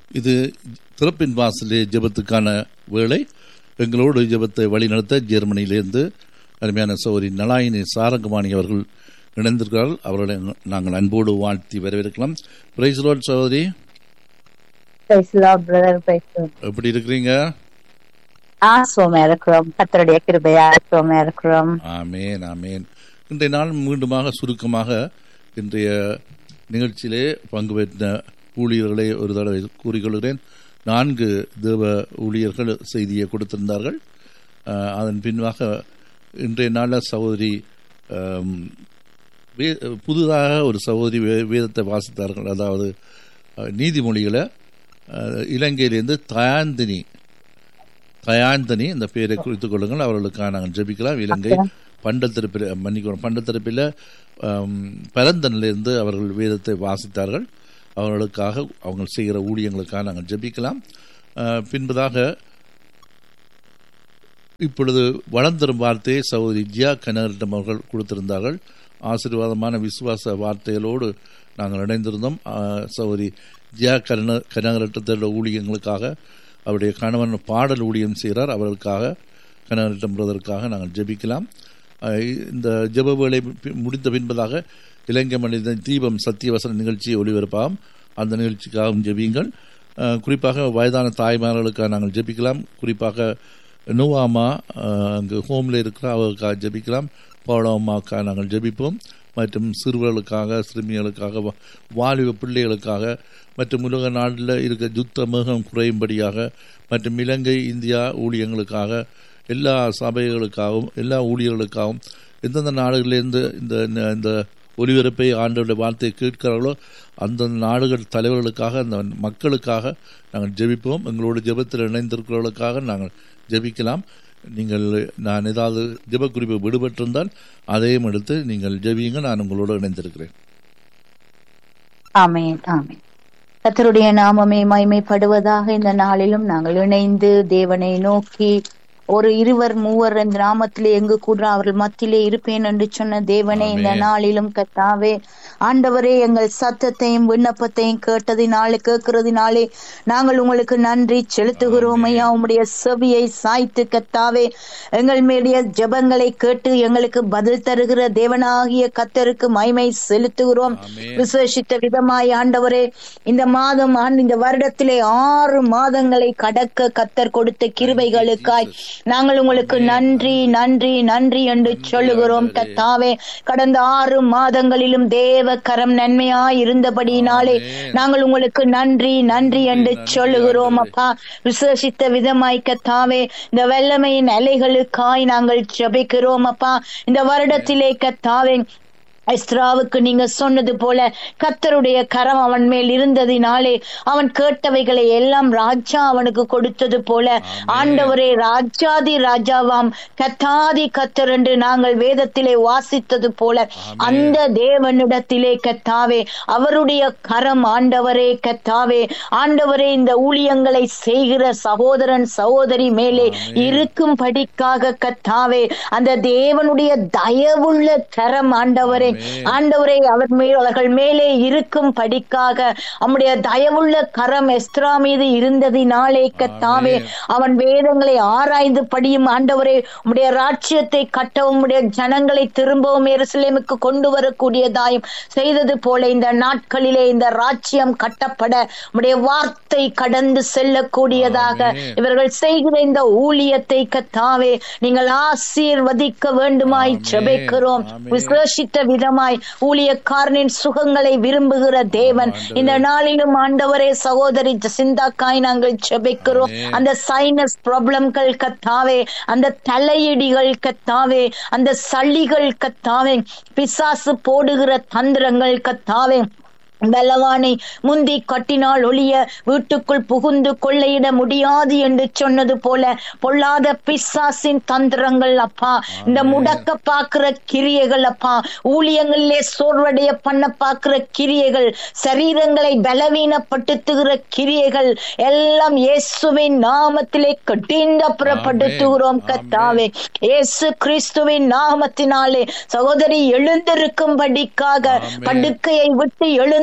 இது திறப்பின் வாசலே ஜெபத்துக்கான வேளை எங்களோடு ஜெபத்தை வழிநடத்த ஜெர்மனியிலிருந்து அருமையான சௌரி நலாயினி சாரங்கமாணி அவர்கள் இணைந்திருக்கிறார்கள் அவர்களை நாங்கள் அன்போடு வாழ்த்தி வரவேற்கலாம் பிரைஸ் லார்ட் சகோதரி Praise the Lord, brother. Praise the Lord. எப்படி இருக்கிறீங்க ஆசுவமா இருக்கிறோம் கத்தருடைய கிருபையா ஆசுவமா இருக்கிறோம் ஆமேன் ஆமேன் இன்றைய நாள் மீண்டுமாக சுருக்கமாக இன்றைய நிகழ்ச்சியிலே பங்கு பெற்ற ஊழியர்களை ஒரு தடவை கூறிக்கொள்கிறேன் நான்கு தேவ ஊழியர்கள் செய்தியை கொடுத்திருந்தார்கள் அஹ், அதன் பின்பாக இன்றைய நாளில் சகோதரி அம், வே- புதிதாக ஒரு சகோதரி வே- வேதத்தை வாசித்தார்கள் அதாவது அஹ், நீதிமொழிகளை அஹ், இலங்கையிலிருந்து தயாந்தினி தயாந்தனி இந்த பெயரை குறித்துக் கொள்ளுங்கள் அவர்களுக்காக நாங்கள் ஜெபிக்கலாம் இலங்கை பண்டத்திருப்பில் மன்னிக்கணும் பண்டத்திருப்பில் பரந்தனிலிருந்து அவர்கள் வேதத்தை வாசித்தார்கள் அவர்களுக்காக அவங்க செய்கிற ஊழியங்களுக்காக நாங்கள் ஜெபிக்கலாம் அஹ், பின்பதாக இப்பொழுது வளர்ந்தரும் வார்த்தையை சகோதரி ஜியா கனகரிடம் அவர்கள் கொடுத்திருந்தார்கள் ஆசீர்வாதமான விசுவாச வார்த்தைகளோடு நாங்கள் இணைந்திருந்தோம் ஆஹ், சகோதரி ஜியா கன கனகரட்டத்தோட ஊழியங்களுக்காக அவருடைய கணவன் பாடல் ஊழியம் செய்கிறார் அவர்களுக்காக கனகரட்டம் பிரதருக்காக நாங்கள் ஜெபிக்கலாம் ஆஹ், இந்த ஜெப வேலை பி- முடிந்த பின்பதாக இலங்கை மனித தீபம் சத்தியவசன நிகழ்ச்சியை ஒளிபரப்பாகும் அந்த நிகழ்ச்சிக்காகவும் ஜெபியுங்கள் ஆஹ், குறிப்பாக வயதான தாய்மார்களுக்காக நாங்கள் ஜெபிக்கலாம் குறிப்பாக நோவாமா ஆஹ், அங்கு ஹோமில் இருக்கிற அவர்களுக்காக ஜெபிக்கலாம் பவுளம்மாவுக்காக நாங்கள் ஜெபிப்போம் மற்றும் சிறுவர்களுக்காக சிறுமிகளுக்காக வா- வாலிப பிள்ளைகளுக்காக மற்றும் உலக நாட்டில் இருக்க யுத்த மிருகம் குறையும்படியாக மற்றும் இலங்கை இந்தியா ஊழியங்களுக்காக எல்லா சபைகளுக்காகவும் எல்லா ஊழியர்களுக்காகவும் எந்தெந்த நாடுகளிலிருந்து இந்த இந்த- இந்த ஒலிபரப்பை ஆண்டவருடைய வார்த்தையை கேட்கிறார்களோ அந்தந்த நாடுகள் தலைவர்களுக்காக அந்த மக்களுக்காக நாங்கள் ஜெபிப்போம் எங்களோட ஜெபத்தில் இணைந்திருக்கிறவர்களுக்காக நாங்கள் ஜெபிக்கலாம் நீங்கள் நான் ஏதாவது ஜெப குறிப்பு விடுபட்டிருந்தால் அதையும் எடுத்து நீங்கள் ஜெபியுங்க நான் உங்களோடு இணைந்திருக்கிறேன் ஆமென் ஆமென் கத்தருடைய நாமமே மைமைப்படுவதாக இந்த நாளிலும் நாங்கள் இணைந்து தேவனை நோக்கி ஒரு இருவர் மூவர் இந்த நாமத்திலே எங்கு கூட அவர்கள் மத்தியிலே இருப்பேன் என்று சொன்ன தேவனே இந்த ஆமென். நாளிலும் கத்தாவே ஆண்டவரே எங்கள் சத்தத்தையும் விண்ணப்பத்தையும் கேட்டதினாலே கேட்கிறதினாலே நாங்கள் உங்களுக்கு நன்றி செலுத்துகிறோம் ஐயா உம்முடைய செவியை சாய்த்து கத்தாவே எங்கள் மேடைய ஜெபங்களை கேட்டு எங்களுக்கு பதில் தருகிற தேவனாகிய கத்தருக்கு மைமை செலுத்துகிறோம் ஆமென். விசேஷித்த விதமாய் ஆண்டவரே இந்த மாதம் ஆண்டு இந்த வருடத்திலே ஆறு மாதங்களை கடக்க கத்தர் கொடுத்த கிருபைகளுக்காய் நாங்கள் உங்களுக்கு நன்றி நன்றி நன்றி என்று சொல்லுகிறோம் கத்தாவே கடந்த ஆறு மாதங்களிலும் தேவ கரம் நன்மையாய் இருந்தபடியினாலே நாங்கள் உங்களுக்கு நன்றி நன்றி என்று சொல்லுகிறோம் அப்பா விசேஷித்த விதமாய் கத்தாவே இந்த வெள்ளமையின் அலைகளுக்காய் நாங்கள் ஜெபிக்கிறோம் அப்பா இந்த வருடத்திலே கத்தாவே எஸ்ராவுக்கு நீங்க சொன்னது போல கத்தருடைய கரம் அவன் மேல் இருந்ததினாலே அவன் கேட்டவைகளை எல்லாம் ராஜா அவனுக்கு கொடுத்தது போல ஆண்டவரே ராஜாதி ராஜாவாம் கத்தாதி கத்தர் என்று நாங்கள் வேதத்திலே வாசித்தது போல அந்த தேவனிடத்திலே கத்தாவே அவருடைய கரம் ஆண்டவரே கத்தாவே ஆண்டவரே இந்த ஊழியங்களை செய்கிற சகோதரன் சகோதரி மேலே இருக்கும் படிக்காக கத்தாவே அந்த தேவனுடைய தயவுள்ள கரம் ஆண்டவரே ஆண்டவரே அவர் மேல் அவர்கள் மேலே இருக்கும் படிக்காக அவனுடைய தயவுள்ள கரம் எஸ்த்ரா மீது இருந்ததினாலே கத்தாவே அவன் வேதங்களை ஆராய்ந்து படியும் ஆண்டவரே உம்முடைய ராட்சியத்தை கட்டவும் உம்முடைய ஜனங்களை திரும்பவும் எருசலேமுக்கு கொண்டு வரக்கூடியதாயும் செய்தது போல இந்த நாட்களிலே இந்த ராட்சியம் கட்டப்பட உம்முடைய வார்த்தை கடந்து செல்லக்கூடியதாக ஆமென். இவர்கள் செய்கிற இந்த ஊழியத்தை கத்தாவே நீங்கள் ஆசீர்வதிக்க வேண்டுமாய் ஆமென். ஜெபிக்கிறோம் ஆமென். விசேஷித்த விதமாய் ஊழியக்காரனின் சுகங்களை விரும்புகிற தேவன் ஆண்டவரே. இந்த நாளிலும் ஆண்டவரே சகோதரி ஜசிந்தாக்காய் நாங்கள் ஜெபிக்கிறோம் ஆமென். அந்த சைனஸ் ப்ராப்ளம்கள் கத்தாவே அந்த தலையிடிகள் கத்தாவே அந்த சளிகள் கத்தாவே பிசாசு போடுகிற தந்திரங்கள் கத்தாவே பலவானை முந்தி கட்டினால் ஒளிய வீட்டுக்குள் புகுந்து கொள்ளையிட முடியாது என்று சொன்னது போல பொல்லாத பிசாசின் தந்திரங்கள் அப்பா இந்த முடக்க பாக்குற கிரியைகள் அப்பா ஊழியங்களிலே சோர்வடைய பண்ண பாக்குற கிரியைகள் சரீரங்களை பலவீனப்படுத்துகிற கிரியைகள் எல்லாம் இயேசுவின் நாமத்திலே கடிந்தப்புறப்படுத்துகிறோம் ஆமென். கத்தாவே இயேசு கிறிஸ்துவின் நாமத்தினாலே சகோதரி எழுந்திருக்கும்படிக்காக ஆமென். படுக்கையை விட்டு எழுந்து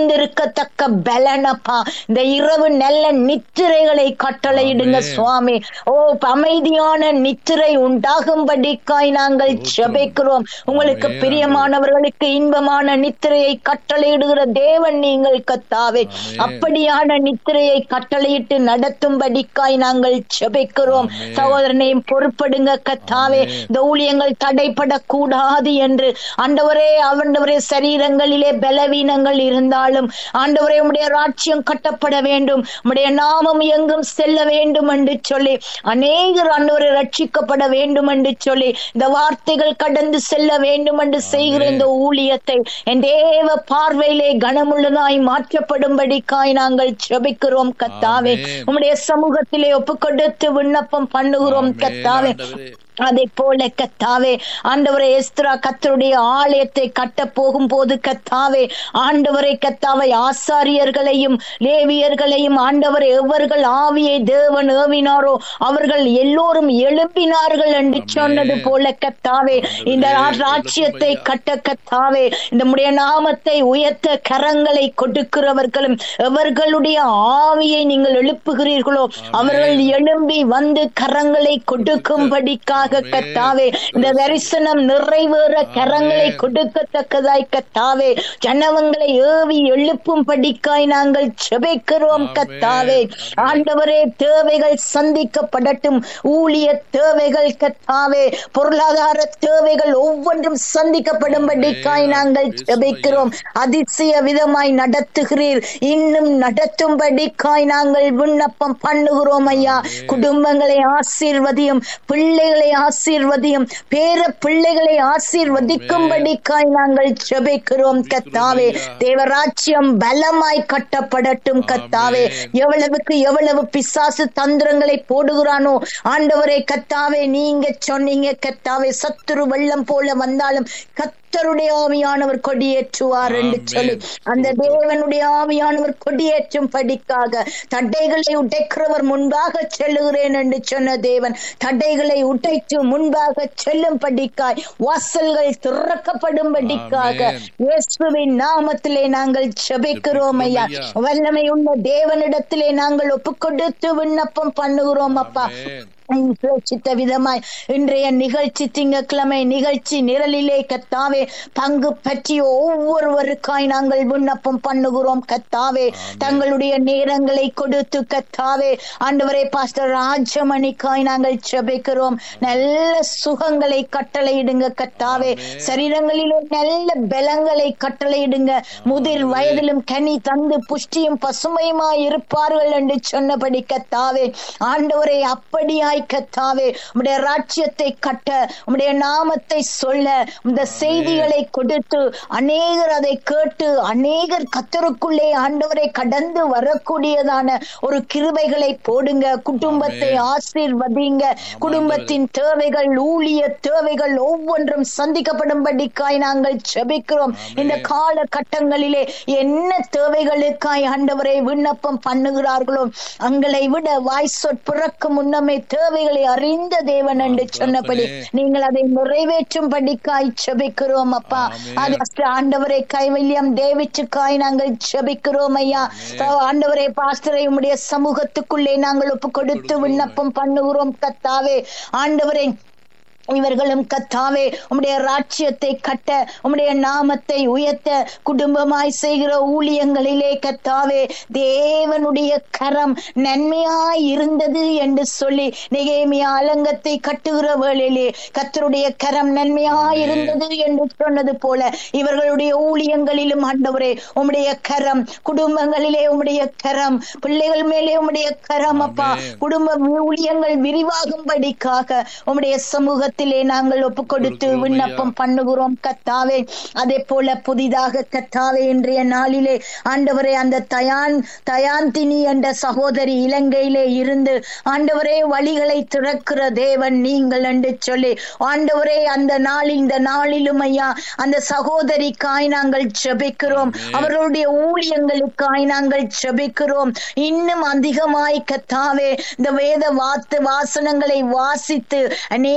எழுந்திருக்கத்தக்க பலனப்பா இந்த இரவு நல்ல நித்திரைகளை கட்டளையிடுங்க ஆமென். சுவாமி ஓ அமைதியான நித்திரை உண்டாகும்படிக்காய் நாங்கள் ஜெபிக்கிறோம் உங்களுக்கு ஆமென். பிரியமானவர்களுக்கு இன்பமான நித்திரையை கட்டளையிடுகிற தேவன் நீங்கள் கத்தாவே ஆமென். அப்படியான நித்திரையை கட்டளையிட்டு நடத்தும்படிக்காய் நாங்கள் ஜெபிக்கிறோம் ஆமென். சகோதரனையும் பொறுப்படுங்க கத்தாவே ஆமென். இந்த ஊழியங்கள் தடைப்படக்கூடாது என்று ஆண்டவரே ஆண்டவரே சரீரங்களிலே பலவீனங்கள் இருந்தாலும் ஆண்டவரே உம்முடைய ராட்சியம் கட்டப்பட வேண்டும் உம்முடைய நாமம் எங்கும் செல்ல வேண்டும் என்று சொல்லி அநேகர் ஆண்டவரை ரட்சிக்கப்பட வேண்டும் என்று சொல்லி இந்த வார்த்தைகள் கடந்து செல்ல வேண்டும் என்று செய்கிற ஆமென். இந்த ஊழியத்தை என் தேவ பார்வையிலே கனமுள்ளதாய் மாற்றப்படும்படிக்காய் நாங்கள் ஜெபிக்கிறோம் கத்தாவே ஆமென். உம்முடைய சமூகத்திலே ஒப்புக்கொடுத்து விண்ணப்பம் பண்ணுகிறோம் ஆமென். கத்தாவே ஆண்டவரே. அதை போல கத்தாவே ஆண்டவரை எஸ்திரா கத்தருடைய ஆலயத்தை கட்ட போகும் போது கத்தாவே ஆண்டவரை கத்தாவை ஆசாரியர்களையும் லேவியர்களையும் ஆண்டவர் எவர்கள் ஆவியை தேவன் ஏவினாரோ அவர்கள் எல்லோரும் எழும்பினார்கள் என்று ஆமென். சொன்னது போல கத்தாவே இந்த ஆண்டவரே, ராஜ்யத்தை எழுப்பும் ஐயா. கட்ட கத்தாவே இந்த உம்முடைய நாமத்தை உயர்த்த கரங்களை கொடுக்கிறவர்களும் எவர்களுடைய ஆவியை நீங்கள் எழுப்புகிறீர்களோ அவர்கள் எழும்பி வந்து கரங்களை கொடுக்கும்படிக்காக ஆமென். கத்தாவே இந்த தரிசனம் நிறைவேற கரங்களை ஆமென். கொடுக்கத்தக்கதாய் கத்தாவே ஜனவங்களை ஏவி எழுப்பும்படிக்காய் நாங்கள் செபிக்கிறோம் ஆமென். கத்தாவே ஆமென். ஆண்டவரே தேவைகள் சந்திக்கப்படட்டும் ஊழிய தேவைகள் கத்தாவே பொருளாதார தேவைகள் ஒவ்வொன்றும் சந்திக்கப்படும்படிக்காய் ஆமென். நாங்கள் இயேசு ஜெபிக்கிறோம் அதிசய விதமாய் நடத்துகிறீர் இன்னும் நடத்தும்படிக்காய் நாங்கள் விண்ணப்பம் பண்ணுகிறோம் ஐயா ஆமென். குடும்பங்களை ஆசீர்வதியும் பிள்ளைகளை ஆசீர்வதியும் பேர பிள்ளைகளை ஆசீர்வதிக்கும்படிக்காய் நாங்கள் ஜெபிக்கிறோம் கத்தாவே ஐயா. தேவராட்சியம் பலமாய் கட்டப்படட்டும் கத்தாவே ஆமென். எவ்வளவுக்கு எவ்வளவு பிசாசு தந்திரங்களை போடுகிறானோ ஆண்டவரே கத்தாவே நீங்க சொன்னீங்க கத்தாவே சத்துரு வெள்ளம் போல வந்தாலும் கத்தருடைய ஆவியானவர் கொடியேற்றுவார் என்று ஆமென். சொல்லி அந்த தேவனுடைய ஆவியானவர் கொடியேற்றும் படிக்காக தடைகளை உடைக்கிறவர் முன்பாக செல்லுகிறேன் என்று சொன்ன தேவன் தடைகளை உடைத்து முன்பாக செல்லும் படிக்காய் வாசல்கள் திறக்கப்படும்படிக்காக ஆமென். இயேசுவின் நாமத்திலே நாங்கள் ஜெபிக்கிறோம் ஐயா ஐயா. வல்லமை உள்ள தேவனிடத்திலே நாங்கள் ஒப்புக்கொடுத்து விண்ணப்பம் பண்ணுகிறோம் அப்பா ஆமென். சுரட்சித்த விதமாய் இன்றைய நிகழ்ச்சி திங்கட்கிழமை நிகழ்ச்சி நிரலிலே கத்தாவே பங்கு பற்றி ஒவ்வொருவருக்காய் நாங்கள் விண்ணப்பம் பண்ணுகிறோம் கத்தாவே ஆமென். தங்களுடைய நேரங்களை கொடுத்து கத்தாவே ஆண்டவரே பாஸ்டர் ராஜமணிக்காய் நாங்கள் ஜெபிக்கிறோம் நல்ல சுகங்களை கட்டளையிடுங்க கத்தாவே ஆமென். சரீரங்களிலே நல்ல பலங்களை கட்டளையிடுங்க முதிர் வயதிலும் கனி தந்து புஷ்டியும் பசுமையுமாய் இருப்பார்கள் என்று சொன்னபடி கத்தாவே ஆண்டவரை அப்படியாய் கத்தாவே உம்முடைய ராஜ்யத்தை கட்ட உம்முடைய நாமத்தை சொல்ல இந்த செய்திகளை கொடுத்து அநேகர் அதை கேட்டு அநேகர் கத்தருக்குள்ளே ஆண்டவரை கடந்து வரக்கூடியதான ஒரு கிருபைகளை போடுங்க குடும்பத்தை ஆமென். ஆசீர்வதிங்க குடும்பத்தின் தேவைகள் ஊழிய தேவைகள் ஒவ்வொன்றும் சந்திக்கப்படும்படிக்காய் நாங்கள் ஜெபிக்கிறோம் ஆமென். இந்த காலகட்டங்களிலே என்ன தேவைகளுக்காய் ஆண்டவரை விண்ணப்பம் பண்ணுகிறார்களோ அங்களை விட வாய் சொற்பிறக்கு முன்னமே தேவைகளை அறிந்த தேவன் என்று ஆம், சொன்னபடி தகப்பனே. நீங்கள் அதை நிறைவேற்றும்படிக்காய் ஜெபிக்கிறோம் அப்பா ஆமென். அது பாஸ்டர் ஆண்டவரை கைவல்யம் டேவிச்சுக்காய் நாங்கள் ஜெபிக்கிறோம் ஐயா ஆமென். ஆண்டவரே பாஸ்டரை உம்முடைய சமூகத்துக்குள்ளே நாங்கள் ஒப்பு கொடுத்து கொடுக்கிறோம். விண்ணப்பம் பண்ணுகிறோம் கத்தாவே ஆண்டவரை இவர்களும் கத்தாவே உம்முடைய ராட்சியத்தை கட்ட உம்முடைய நாமத்தை உயர்த்த குடும்பமாய் செய்கிற ஊழியங்களிலே கத்தாவே தேவனுடைய கரம் நன்மையாய் இருந்தது என்று சொல்லி நெகேமியா அலங்கத்தை கட்டுகிற வேளையிலே கத்தருடைய கரம் நன்மையாய் இருந்தது என்று சொன்னது போல இவர்களுடைய ஊழியங்களிலும் ஆண்டவரே உம்முடைய கரம் குடும்பங்களிலே உம்முடைய கரம் பிள்ளைகள் மேலே உம்முடைய கரம் அப்பா ஆமென். குடும்ப ஊழியங்கள் விரிவாகும்படிக்காக உம்முடைய சமூகத்திலே நாங்கள் ஒப்பு கொடுத்து கொடுக்கிறோம் விண்ணப்பம் ஐயா. பண்ணுகிறோம் கத்தாவே அதே போல புதிதாக கத்தாவே இன்றைய நாளிலே ஆண்டவரே அந்த தயான் தயாந்தினி என்ற சகோதரி இலங்கையிலே இருந்து ஆண்டவரே வழிகளை திறக்கிற தேவன் நீங்கள் என்று சொல்லி ஆண்டவரே அந்த நாளில் இந்த நாளிலும் ஐயா அந்த சகோதரிக்காய் நாங்கள் ஜெபிக்கிறோம் ஆமென். அவர்களுடைய ஊழியங்களுக்காய் நாங்கள் ஜெபிக்கிறோம் இன்னும் அதிகமாய் கத்தாவே இந்த வேத வாத்து வாசனங்களை வாசித்து அநேகரை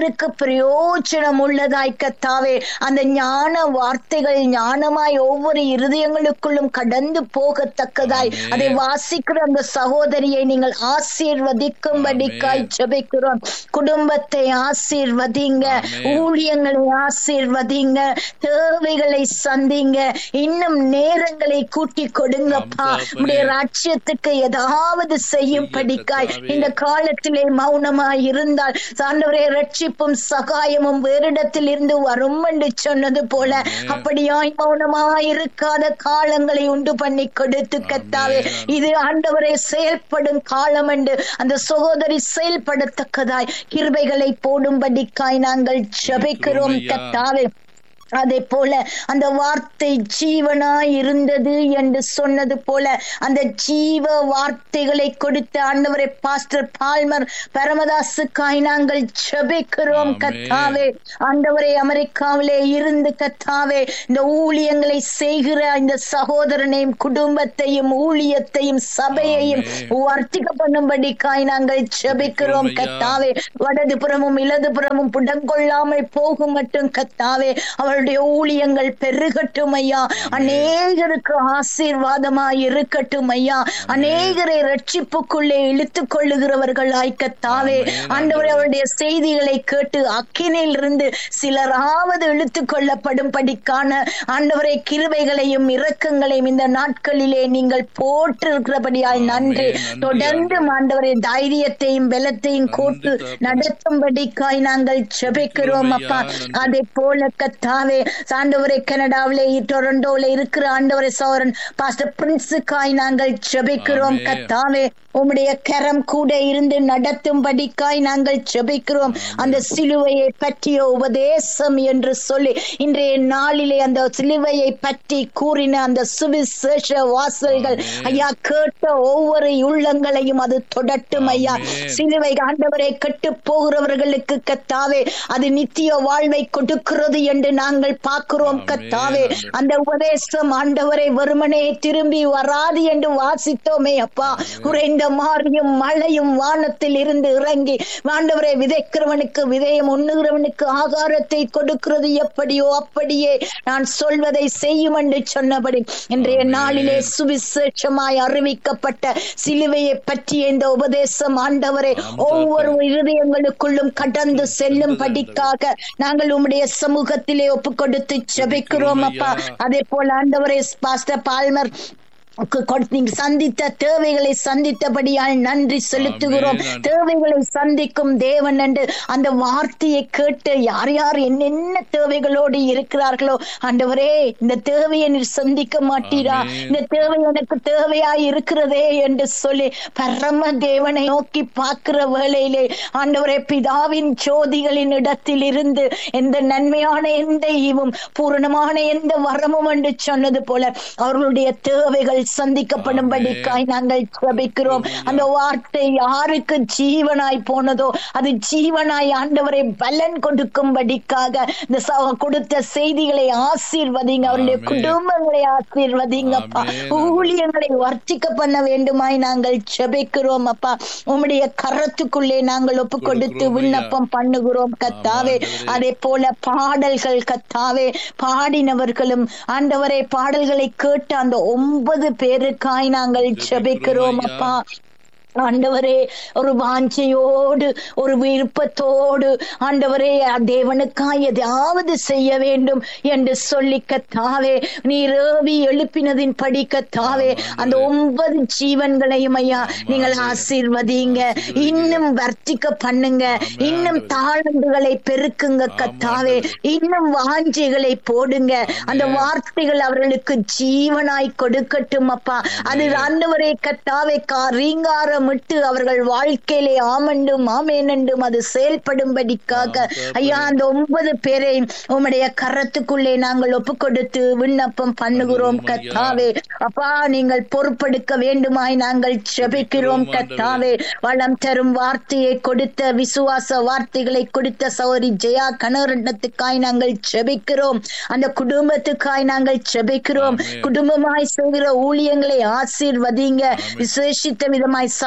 அநேகருக்கு பிரயோஜனம் உள்ளதாய் கத்தாவே அந்த ஞான வார்த்தைகள் ஞானமாய் ஒவ்வொரு இருதயங்களுக்குள்ளும் கடந்து போகத்தக்கதாய் ஆமென். அதை வாசிக்கிற அந்த சகோதரியை நீங்கள் ஆசீர்வதிக்கும்படிக்காய் ஜெபிக்கிறோம் குடும்பத்தை ஆசீர்வதிங்க ஆமென். ஊழியங்களை ஆசீர்வதிங்க தேவைகளை சந்திங்க இன்னும் நேரங்களை கூட்டி கொடுங்கப்பா ஆம், தகப்பனே. உடைய ராஜ்யத்துக்கு ஏதாவது செய்யும்படிக்காய் கர்த்தாவே. இந்த காலத்திலே மௌனமாய் இருந்தால் சாண்டவரே ரட்சிப்பும் சகாயமும் வேறிடத்தில் இருந்து வரும் என்று சொன்னது போல ஆமென். அப்படியாய் மௌனமாய் இருக்காத காலங்களை உண்டு பண்ணி கொடுத்து கத்தாவே ஆமென். இது ஆண்டவரை செயல்படும் காலம் என்று அந்த சகோதரி செயல்படத்தக்கதாய் கிருபைகளை போடும்படிக்காய் நாங்கள் ஜெபிக்கிறோம் ஐயா. கத்தாவே அதே போல அந்த வார்த்தை ஜீவனாய் இருந்தது என்று சொன்னது போல அந்த ஜீவ வார்த்தைகளை கொடுத்த ஆண்டவரை பாஸ்டர் பால்மர் பரமதாசுக்காய் நாங்கள் ஜெபிக்கிறோம் ஆமென். கத்தாவே ஆண்டவரை அமெரிக்காவிலே இருந்து கத்தாவே இந்த ஊழியங்களை செய்கிற இந்த சகோதரனையும் குடும்பத்தையும் ஊழியத்தையும் சபையையும் ஆமென். வர்த்திக்க பண்ணும்படிக்காய் நாங்கள் ஜெபிக்கிறோம் ஐயா. கத்தாவே வடதுபுறமும் இடதுபுறமும் புடங்கொள்ளாமல் போகும் மட்டும் கத்தாவே அவளுடைய ஊழியங்கள் பெருகட்டும் ஐயா அநேகருக்கு ஆசீர்வாதமாய் இருக்கட்டும் ஐயா அநேகரை ரட்சிப்புக்குள்ளே இழுத்துக் கொள்ளுகிறவர்களாய் கத்தாவே ஆமென். ஆண்டவரே அவருடைய செய்திகளை கேட்டு அக்கினில் இருந்து சிலராவது இழுத்துக் கொள்ளப்படும்படிக்கான ஆண்டவரை கிருபைகளையும் இரக்கங்களையும் இந்த நாட்களிலே நீங்கள் போட்டிருக்கிறபடியால் நன்றி ஆமென். நன்றி, தொடர்ந்து ஆண்டவரை தைரியத்தையும் பலத்தையும் நன்றி, கோட்டு தகப்பனே. நடத்தும்படிக்காய் நாங்கள் ஜெபிக்கிறோம் அப்பா நன்றி. அதே போல கத்தாவே ஆண்டவரை கனடாவிலே டொரண்டோல இருக்கிற ஆண்டவரை சோரன் பாஸ்டர் பிரின்ஸுக்காய் நாங்கள் ஜெபிக்கிறோம் ஆமென். கத்தாவே உம்முடைய கரம் கூட இருந்து நடத்தும்படிக்காய் நாங்கள் ஜெபிக்கிறோம் அந்த சிலுவையை பற்றிய உபதேசம் என்று சொல்லி இன்றைய நாளிலே அந்த சிலுவையை பற்றி கூறின அந்த சுவிசேஷ வாசல்கள் ஆமென். ஐயா கேட்ட ஒவ்வொரு உள்ளங்களையும் அது தொடட்டும் ஐயா ஆமென். சிலுவை ஆண்டவரை கெட்டு போகிறவர்களுக்கு கத்தாவே அது நித்திய வாழ்வை கொடுக்கிறது என்று நாங்கள் பார்க்கிறோம் ஆமென். கத்தாவே ஆமென். அந்த உபதேசம் ஆண்டவரை வெறுமனே திரும்பி வராது என்று வாசித்தோமே அப்பா குறைந்த மாறியும் மழையும் வானத்தில் இருந்து இறங்கி ஆண்டவரை விதைக்கிறவனுக்கு விதையம் உண்ணுகிறவனுக்கு ஆகாரத்தை கொடுக்கிறது எப்படியோ அப்படியே நான் சொல்வதை செய்யும் என்று சொன்னபடி இன்றைய ஆமென். நாளிலே சுவிசேஷமாய் அறிவிக்கப்பட்ட சிலுவையை பற்றிய இந்த உபதேசம் ஆண்டவரை ஆம் ஒவ்வொரு இருதயங்களுக்குள்ளும் கடந்து செல்லும் படிக்காக நாங்கள் உம்முடைய சமூகத்திலே ஒப்பு கொடுத்து ஜெபிக்கிறோம் அப்பா ஐயா. அதே போல ஆண்டவரே பாஸ்டர் பால்மர் கு- கொடு- நீங்க சந்தித்த தேவைகளை சந்தித்தபடியால் நன்றி செலுத்துகிறோம் ஆமென். தேவைகளை சந்திக்கும் தேவன் என்று அந்த வார்த்தையை கேட்டு யார் யார் என்னென்ன தேவைகளோடு இருக்கிறார்களோ ஆண்டவரே இந்த தேவையை நீர் சந்திக்க மாட்டீரா ஆமென். இந்த தேவை எனக்கு தேவையாய் இருக்கிறதே என்று சொல்லி பரம தேவனை நோக்கி பார்க்கிற வேளையிலே ஆண்டவரே பிதாவின் ஜோதிகளின் இடத்தில் இருந்து எந்த நன்மையான எந்த ஈவும் பூரணமான எந்த வரமும் என்று சொன்னது போல அவர்களுடைய தேவைகள் சந்திக்கப்படும்படிக்காய் நாங்கள் ஜெபிக்கிறோம் அந்த வார்த்தை யாருக்கு ஜீவனாய் போனதோ அது ஜீவனாய் ஆண்டவரை பலன் கொடுக்கும்படிக்காக இந்த ச- கொடுத்த செய்திகளை ஆசீர்வதிங்க அவருடைய ஆமென். குடும்பங்களை ஆசீர்வதிங்கப்பா ஆமென். ஊழியங்களை வர்த்திக்க பண்ண வேண்டுமாய் நாங்கள் ஜெபிக்கிறோம் அப்பா உம்முடைய கரத்துக்குள்ளே நாங்கள் ஒப்பு கொடுத்து கொடுக்கிறோம் ஐயா. விண்ணப்பம் பண்ணுகிறோம் கத்தாவே ஆமாம், ஆண்டவரே. அதே போல பாடல்கள் கத்தாவே பாடினவர்களும் ஆண்டவரை பாடல்களை கேட்ட அந்த ஒன்பது பேருக்காய் நாங்கள் ஜெபிக்கிறோம் ஐயா. அப்பா ஆண்டவரே ஒரு வாஞ்சையோடு ஒரு விருப்பத்தோடு ஆண்டவரே தேவனுக்காய் எதாவது செய்ய வேண்டும் என்று சொல்லி கத்தாவே நீர் ஏவி எழுப்பினதின் படி கத்தாவே அந்த ஒன்பது ஜீவன்களையும் ஐயா நீங்கள் ஆசீர்வதிங்க இன்னும் வர்த்திக்க பண்ணுங்க இன்னும் தாழ்ந்துகளை பெருக்குங்க கத்தாவே இன்னும் வாஞ்சைகளை போடுங்க அந்த வார்த்தைகள் அவர்களுக்கு ஜீவனாய் கொடுக்கட்டும் அப்பா அது ஆண்டவரே கத்தாவே கா ரீங்காரம் விட்டு அவர்கள் வாழ்க்கையிலே ஆமண்டும் ஆமேனண்டும் அது செயல்படும்படிக்காக ஆம், ஐயா அந்த ஒன்பது பேரையும் உம்முடைய கரத்துக்குள்ளே நாங்கள் ஒப்பு கொடுத்து விண்ணப்பம் பண்ணுகிறோம் பண்ணுகிறோம் ஐயா. கத்தாவே அப்பா நீங்கள் பொறுப்பெடுக்க வேண்டுமாய் நாங்கள் ஜெபிக்கிறோம் ஜெபிக்கிறோம் ஆண்டவரே. கத்தாவே வளம் தரும் வார்த்தையை கொடுத்த விசுவாச வார்த்தைகளை கொடுத்த சௌரி ஜெயா கனரண்டத்துக்காய் நாங்கள் ஜெபிக்கிறோம் அந்த குடும்பத்துக்காய் நாங்கள் ஜெபிக்கிறோம் ஆமென். குடும்பமாய் செய்கிற ஊழியங்களை ஆசீர்வதிங்க ஆமென். விசேஷித்த விதமாய்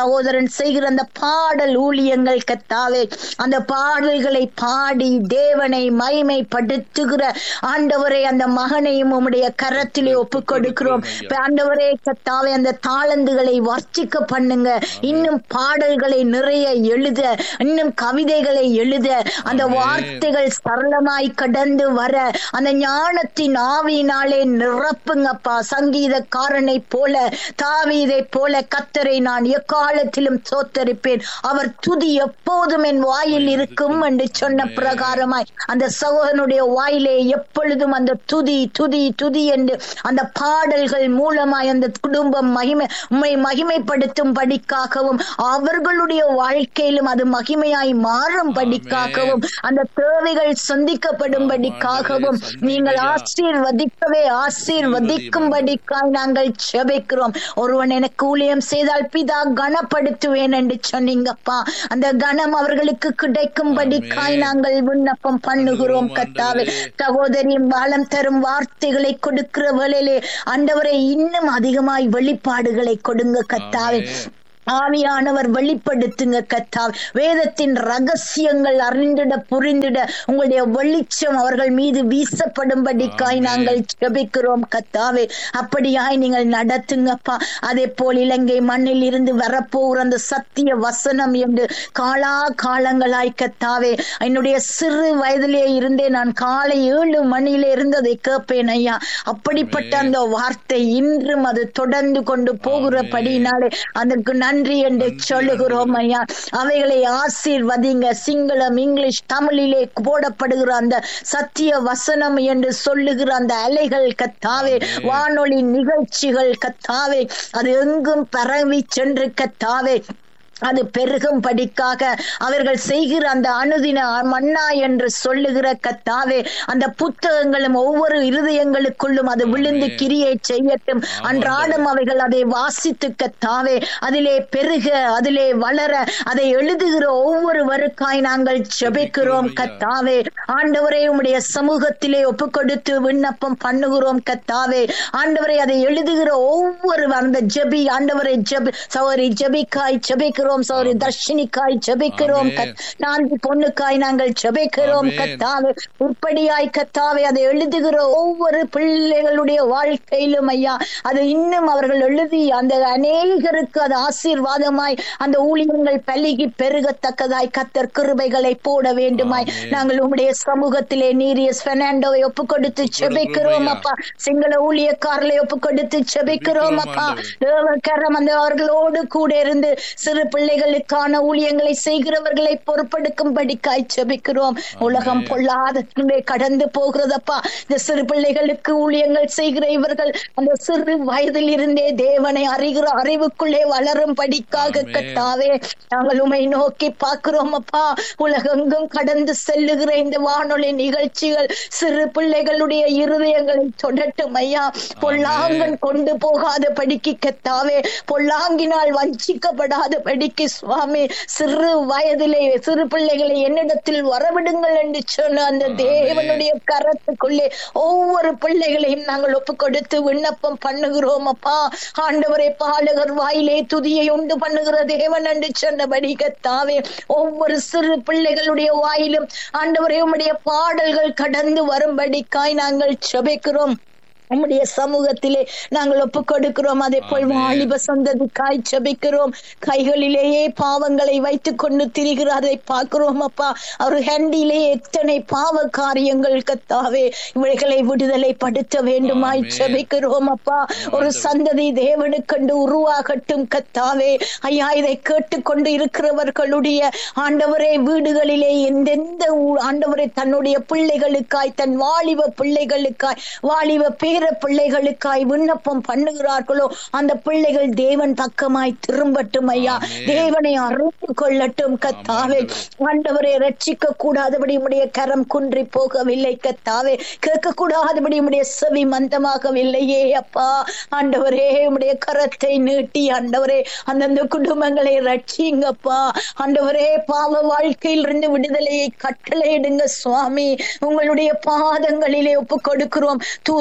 சகோதரன் செய்கிற அந்த பாடல் ஊழியங்கள் கத்தாவே அந்த பாடல்களை பாடி தேவனை மகிமைப்படுத்துகிற ஆண்டவரை அந்த மகனையும் உம்முடைய கரத்திலே ஒப்பு கொடுக்கிறோம் ஆண்டவரே கத்தாவே அந்த தாளந்துகளை வர்ச்சிக்க பண்ணுங்க இன்னும் பாடல்களை நிறைய எழுத இன்னும் கவிதைகளை எழுத அந்த வார்த்தைகள் சரளமாய் கடந்து வர அந்த ஞானத்தின் ஆவியினாலே நிரப்புங்கப்பா சங்கீதக்காரனை போல தாவீதை போல கத்தரை நான் எக்காலத்திலும் சோத்தரிப்பேன் அவர் துதி எப்போதும் என் வாயில் இருக்கும் என்று சொன்ன பிரகாரமாய் அந்த சகோதரனுடைய வாயிலே எப்பொழுதும் அந்த துதி துதி துதி என்று அந்த பாடல்கள் மூலமாய் அந்த குடும்பம் மகிமை உண்மை மகிமைப்படுத்தும் படிக்காகவும் அவர்களுடைய வாழ்க்கையிலும் அது மகிமையாய் மாறும் படிக்காகவும் அந்த தேவைகள் சந்திக்கப்படும் படிக்காகவும் நீங்கள் ஆசீர்வதிக்கவே ஆசீர்வதிக்கும்படிக்காய் நாங்கள் செபிக்கிறோம் ஒருவன் எனக்கு ஊழியம் செய்தால் பிதா கனப்படுத்துவேன் என்று சொன்னீங்கப்பா அந்த கனம் அவர்களுக்கு கிடைக்கும்படிக்காய் நாங்கள் விண்ணப்பம் பண்ணுகிறோம் கத்தாவே சகோதரி பலம் தரும் வார்த்தைகளை கொடுக்கிற வேளையிலே ஆண்டவரை இன்னும் அதிகமாய் வெளிப்பாடுகளை கொடுங்க கத்தாவே ஆவியானவர் வெளிப்படுத்துங்க கத்தால் வேதத்தின் ரகசியங்கள் அறிந்திட புரிந்திட உங்களுடைய வெளிச்சம் அவர்கள் மீது வீசப்படும்படிக்காய் நாங்கள் ஜெபிக்கிறோம் கத்தாவே அப்படியாய் நீங்கள் நடத்துங்கப்பா அதே போல் இலங்கை மண்ணில் இருந்து வரப்போகிற அந்த சத்திய வசனம் என்று காலா காலங்களாய் கத்தாவே என்னுடைய சிறு வயதிலே இருந்தே நான் காலை ஏழு மணியில இருந்து அதை கேட்பேன் ஐயா அப்படிப்பட்ட அந்த வார்த்தை இன்றும் அது தொடர்ந்து கொண்டு போகிறபடினாலே அதற்கு நன்றி என்று சொல்லுகிறோம் ஐயா அவைகளை ஆசீர்வதிங்க சிங்களம் இங்கிலீஷ் தமிழிலே போடப்படுகிற அந்த சத்திய வசனம் என்று சொல்லுகிற அந்த அலைகள் கத்தாவே வானொலி நிகழ்ச்சிகள் கத்தாவே அது எங்கும் பரவி சென்று கத்தாவே அது பெருகும் படிக்காக அவர்கள் செய்கிற அந்த அனுதின மன்னா என்று சொல்லுகிற கத்தாவே அந்த புத்தகங்களும் ஒவ்வொரு இருதயங்களுக்குள்ளும் அது விழுந்து கிரியை செய்யட்டும் அன்றாடம் அவைகள் அதை வாசித்து கத்தாவே அதிலே பெருக அதிலே வளர அதை எழுதுகிற ஒவ்வொருவருக்காய் நாங்கள் செபிக்கிறோம் கத்தாவே ஆண்டவரே உம்முடைய சமூகத்திலே ஒப்பு கொடுத்து விண்ணப்பம் பண்ணுகிறோம் கத்தாவே ஆண்டவரை அதை எழுதுகிற ஒவ்வொரு அந்த ஜெபி ஆண்டவரை ஜெபி சௌரி ஜெபிக்காய் ஜெபிக்கிறோம் ஜெபிக்கிறோம் சௌரி தர்ஷினிக்காய் ஜெபிக்கிறோம் நான்கு பொண்ணுக்காய் நாங்கள் ஜெபிக்கிறோம் கத்தாவே உற்படியாய் கத்தாவே அதை எழுதுகிற ஒவ்வொரு பிள்ளைகளுடைய வாழ்க்கையிலும் ஐயா அது இன்னும் அவர்கள் எழுதி அந்த அநேகருக்கு அது ஆசீர்வாதமாய் அந்த ஊழியங்கள் பல்கி பெருகத்தக்கதாய் கத்தர் கிருபைகளை போட வேண்டுமாய் நாங்கள் உங்களுடைய சமூகத்திலே நீரியஸ் பெர்னாண்டோவை ஒப்பு கொடுத்து ஜெபிக்கிறோம் அப்பா சிங்கள ஊழியக்காரர்களை ஒப்பு கொடுத்து ஜெபிக்கிறோம் அப்பா தேவக்கரம் அந்த அவர்களோடு கூட இருந்து சிறு பிள்ளைகளுக்கான ஊழியங்களை செய்கிறவர்களை பொறுப்பெடுக்கும்படி காய்ச்சபிக்கிறோம் உலகம் பொல்லாத கடந்து போகிறதப்பா இந்த சிறு பிள்ளைகளுக்கு ஊழியங்கள் செய்கிற இவர்கள் அந்த சிறு வயதில் இருந்தே தேவனை அறிகிற அறிவுக்குள்ளே வளரும் படிக்காக கட்டாவே நாங்கள் உமை நோக்கி பார்க்கிறோம் அப்பா உலகெங்கும் கடந்து செல்லுகிற இந்த வானொலி நிகழ்ச்சிகள் சிறு பிள்ளைகளுடைய இருதயங்களை தொடட்டும் ஐயா பொல்லாங்கன் கொண்டு போகாத படிக்கு கத்தாவே பொல்லாங்கினால் வஞ்சிக்கப்படாத படிக்கு சுவாமி சிறு வயதிலே சிறு பிள்ளைகளை என்னிடத்தில் வரவிடுங்கள் என்று சொன்ன அந்த தேவனுடைய கரத்துக்குள்ளே ஒவ்வொரு பிள்ளைகளையும் நாங்கள் ஒப்பு கொடுத்து விண்ணப்பம் பண்ணுகிறோம் அப்பா ஆண்டவரை பாலகர் வாயிலே துதியை உண்டு பண்ணுகிற தேவன் என்று சொன்னபடி கத்தாவே ஒவ்வொரு சிறு பிள்ளைகளுடைய வாயிலும் ஆண்டவரே உம்முடைய பாடல்கள் கடந்து வரும்படிக்காய் நாங்கள் செபிக்கிறோம் உம்முடைய சமூகத்திலே நாங்கள் ஒப்பு கொடுக்கிறோம் அதே போல் வாலிப சந்ததிக்காய் ஜபிக்கிறோம் கைகளிலேயே பாவங்களை வைத்துக் கொண்டு திரிகிறதை பார்க்கிறோம் அப்பா அவர் ஹண்டிலே எத்தனை பாவ காரியங்கள் கத்தாவே இவைகளை விடுதலை படுத்த வேண்டுமாய் ஜபிக்கிறோம் அப்பா ஒரு சந்ததி தேவனுக்கண்டு உருவாகட்டும் கத்தாவே ஐயா இதை கேட்டுக்கொண்டு இருக்கிறவர்களுடைய ஆண்டவரே வீடுகளிலே எந்தெந்த ஆண்டவரை தன்னுடைய பிள்ளைகளுக்காய் தன் வாலிப பிள்ளைகளுக்காய் வாலிப பேர பிள்ளைகளுக்காய் விண்ணப்பம் பண்ணுகிறார்களோ அந்த பிள்ளைகள் தேவன் பக்கமாய் திரும்பட்டும் ஐயா தேவனை அறிந்து கொள்ளட்டும் கத்தாவே ஆண்டவரை ரட்சிக்க கூடாதபடி உடைய கரம் குன்றி போகவில்லை கத்தாவே கேட்க கூடாதபடி உடைய செவி மந்தமாகவில்லையே அப்பா ஆண்டவரே உடைய கரத்தை நீட்டி ஆண்டவரே அந்தந்த குடும்பங்களை ரட்சிங்கப்பா ஆண்டவரே பாவ வாழ்க்கையில் இருந்து விடுதலையை கட்டளையிடுங்க சுவாமி உங்களுடைய பாதங்களிலே ஒப்பு கொடுக்கிறோம் தூரமாய்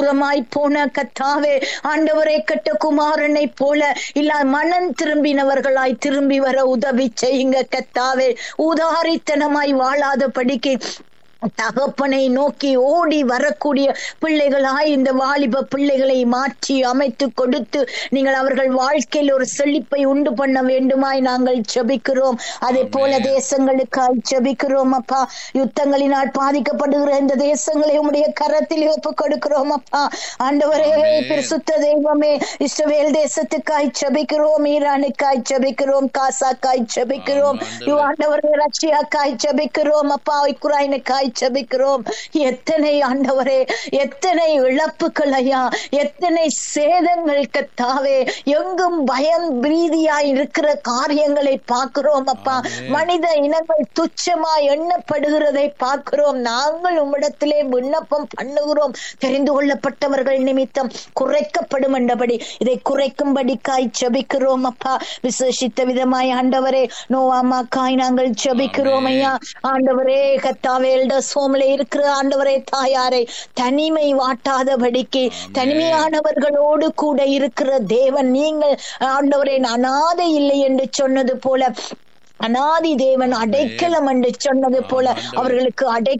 போன கத்தாவே ஆண்டவரை கட்ட குமாரனை போல இல்ல மனம் திரும்பினவர்களாய் திரும்பி வர உதவி செய்யுங்க கத்தாவே உதாரித்தனமாய் வாழாத படிக்கு தகப்பனை நோக்கி ஓடி வரக்கூடிய பிள்ளைகளாய் இந்த வாலிப பிள்ளைகளை மாற்றி அமைத்து கொடுத்து நீங்கள் அவர்கள் வாழ்க்கையில் ஒரு செழிப்பை உண்டு பண்ண வேண்டுமாய் நாங்கள் ஜெபிக்கிறோம் அதே போல தேசங்களுக்காய் ஜெபிக்கிறோம் அப்பா யுத்தங்களினால் பாதிக்கப்படுகிற இந்த தேசங்களை உம்முடைய கரத்தில் ஒப்பு கொடுக்கிறோம் அப்பா ஆண்டவரே பிரசுத்த தெய்வமே இஸ்ரவேல் தேசத்துக்காய் ஜெபிக்கிறோம் ஈரானுக்காய் ஜெபிக்கிறோம் காசாக்காய் ஜெபிக்கிறோம் யோ ஆண்டவரே ரஷ்யாக்காய் ஜெபிக்கிறோம் அப்பா உக்ரைனுக்காய் ஜெபிக்கிறோம் எத்தனை ஆண்டவரே எத்தனை இழப்புகள் ஐயா எத்தனை சேதங்கள் கத்தாவே எங்கும் பயம் பிரீதியாய் இருக்கிற காரியங்களை பார்க்கிறோம் அப்பா மனித இனங்கள் துச்சமாய் எண்ணப்படுகிறதை பார்க்கிறோம் நாங்கள் உம்மிடத்திலே விண்ணப்பம் பண்ணுகிறோம் தெரிந்து கொள்ளப்பட்டவர்கள் நிமித்தம் குறைக்கப்படும் என்றபடி இதை குறைக்கும்படிக்காய் ஜெபிக்கிறோம் அப்பா விசேஷித்த விதமாய் ஆண்டவரே நோவாமாக்காய் நாங்கள் ஜெபிக்கிறோம் ஐயா ஆண்டவரே கத்தாவே எல்டர்ஸ் ஹோம்ல இருக்கிற ஆண்டவரே தாயாரை தனிமை வாட்டாதபடிக்கு தனிமையானவர்களோடு கூட இருக்கிற தேவன் நீங்கள் ஆண்டவரே அனாதை இல்லை என்று சொன்னது போல அனாதி தேவன் அடைக்கலம் என்று சொன்னது போல அவர்களுக்கு அடை